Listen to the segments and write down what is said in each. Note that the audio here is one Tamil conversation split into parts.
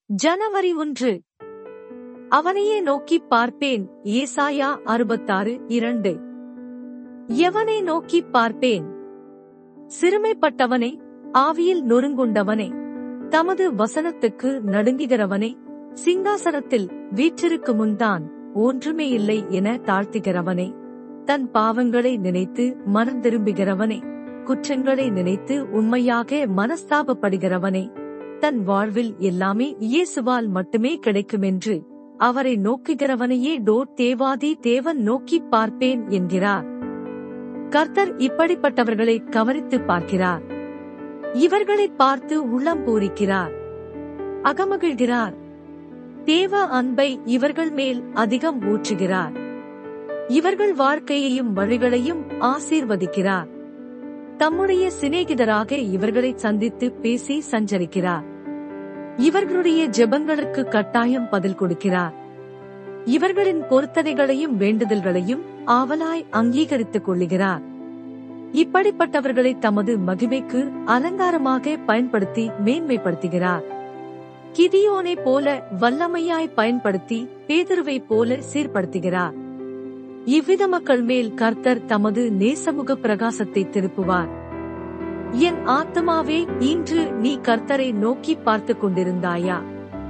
ஜனவரி ஒன்று அவனையே நோக்கிப் பார்ப்பேன் ஏசாயா அறுபத்தாறு இரண்டு எவனை நோக்கிப் பார்ப்பேன் சிறுமைப்பட்டவனே ஆவியில் நொறுங்குண்டவனே தமது வசனத்துக்கு நடுங்குகிறவனே சிங்காசனத்தில் வீற்றிருக்கு முன்தான் ஒன்றுமே இல்லை என தாழ்த்துகிறவனே தன் பாவங்களை நினைத்து மனம் திரும்புகிறவனே குற்றங்களை நினைத்து உண்மையாக மனஸ்தாபப்படுகிறவனே தன் வாழ்வில் எல்லாமே இயேசுவால் மட்டுமே கிடைக்குமென்று அவரை நோக்குகிறவனையே டோர் தேவாதி தேவன் நோக்கிப் பார்ப்பேன் என்கிறார் கர்த்தர் இப்படிப்பட்டவர்களை கவனித்து பார்க்கிறார் இவர்களை பார்த்து உள்ளம் பூரிக்கிறார் அகமகிழ்கிறார் தேவ அன்பை இவர்கள் மேல் அதிகம் ஊற்றுகிறார் இவர்கள் வாழ்க்கையையும் வழிகளையும் ஆசீர்வதிக்கிறார் தம்முடைய சிநேகிதராக இவர்களை சந்தித்து பேசி சஞ்சரிக்கிறார் இவர்களுடைய ஜெபங்களுக்கு கட்டாயம் பதில் கொடுக்கிறார் இவர்களின் பொருத்தனைகளையும் வேண்டுதல்களையும் ஆவலாய் அங்கீகரித்துக் கொள்ளுகிறார் இப்படிப்பட்டவர்களை தமது மகிமைக்கு அலங்காரமாக பயன்படுத்தி மேன்மைப்படுத்துகிறார் கிதியோனை போல வல்லமையாய் பயன்படுத்தி பேதுருவை போல சீர்படுத்துகிறார் இவ்வித மக்கள் மேல் கர்த்தர் தமது நேசமுக பிரகாசத்தை திருப்புவார் என் ஆத்மாவே இன்று நீ கர்த்தரை நோக்கி பார்த்து கொண்டிருந்தாயா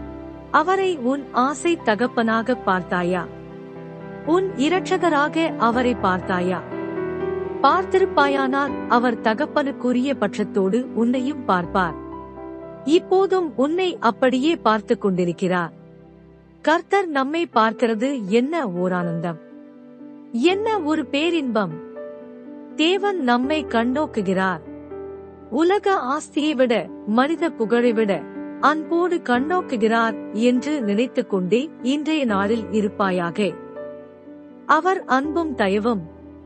அவரை உன் ஆசை தகப்பனாக பார்த்தாயா உன் இரட்சகராக அவரை பார்த்தாயா பார்த்திருப்பாயானால் அவர் தகப்பனுக்குரிய பட்சத்தோடு உன்னையும் பார்ப்பார் இப்போதும் உன்னை அப்படியே பார்த்து கொண்டிருக்கிறார் கர்த்தர் நம்மை பார்க்கிறது என்ன ஓர் ஆனந்தம் என்ன ஒரு பேரின்பம் தேவன் நம்மை கண்ணோக்குகிறார் உலக ஆஸ்தியை விட மனித புகழை விட அன்போடு கண்ணோக்குகிறார் என்று நினைத்துக் கொண்டே இன்றைய நாளில் இருப்பாயாக அவர் அன்பும் தயவும்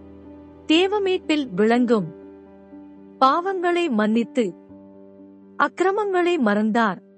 தேவமீட்பில் விளங்கும் பாவங்களை மன்னித்து அக்கிரமங்களை மறந்தார்